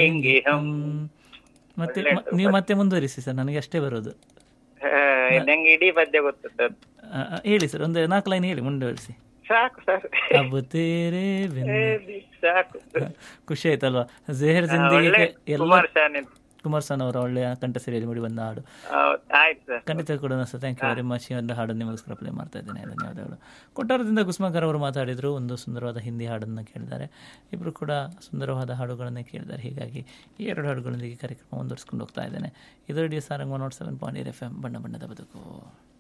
ಕರೆಂಗೆ ಹಮ್ ಮತ್ತೆ ಒಳ್ಳೆ ಮ- ನೀವು ಮತ್ತೆ ಮುಂದುವರಿಸಿ ಸರ್ ನನಗೆ ಅಷ್ಟೇ ಬರೋದು ಆ, ನಂಗೆ ಇಡೀ ಪದ್ಯ ಗೊತ್ತು ಸರ್ ಆ, ಆ, ಹೇಳಿ ಸರ್ ಒಂದು ನಾಲ್ಕು ಲೈನ್ ಹೇಳಿ ಮುಂದುವರಿಸಿ ಸಾಕು ಸರ್ ಅಬ್ಬು ತೇರೆ ಬಿನ್ ಸಾಕು ಖುಷಿ ಆಯ್ತಲ್ವಾ ಜೆಹರ್ ಒಳ್ಳೆ ಜಿಂದಗಿಗೆ ಎಲ್ಲ ಕುಮಾರ್ ಶಾನೆ ಕುಮಾರ್ ಸನ್ ಅವರ ಒಳ್ಳೆಯ ಕಂಠಸಿರಿಯಲ್ಲಿ ಮೂಡಿ ಬಂದ ಹಾಡು ಹೌದು, ಆಯ್ತು ಸರ್ ಖಂಡಿತ ಕೂಡ sir thank you very much ಈ ಒಂದು ಹಾಡನ್ನು ನಿಮಗೋಸ್ಕರ ಪ್ಲೇ ಮಾಡ್ತಾ ಇದ್ದೇನೆ ಧನ್ಯವಾದಗಳು ಕೊಟ್ಟಾರದಿಂದ ಕುಸುಮಾಕರ್ ಅವರು ಮಾತಾಡಿದರು ಒಂದು ಸುಂದರವಾದ ಹಿಂದಿ ಹಾಡನ್ನು ಕೇಳಿದ್ದಾರೆ ಇಬ್ಬರು ಕೂಡ ಸುಂದರವಾದ ಹಾಡುಗಳನ್ನೇ ಕೇಳಿದ್ದಾರೆ ಹೀಗಾಗಿ ಈ ಎರಡು ಹಾಡುಗಳೊಂದಿಗೆ ಕಾರ್ಯಕ್ರಮ ಮುಂದುವರಿಸ್ಕೊಂಡು ಹೋಗ್ತಾ ಇದ್ದೇನೆ ಇದು radio Sarang one naught seven point F M ಬಣ್ಣ ಬಣ್ಣದ ಬದುಕು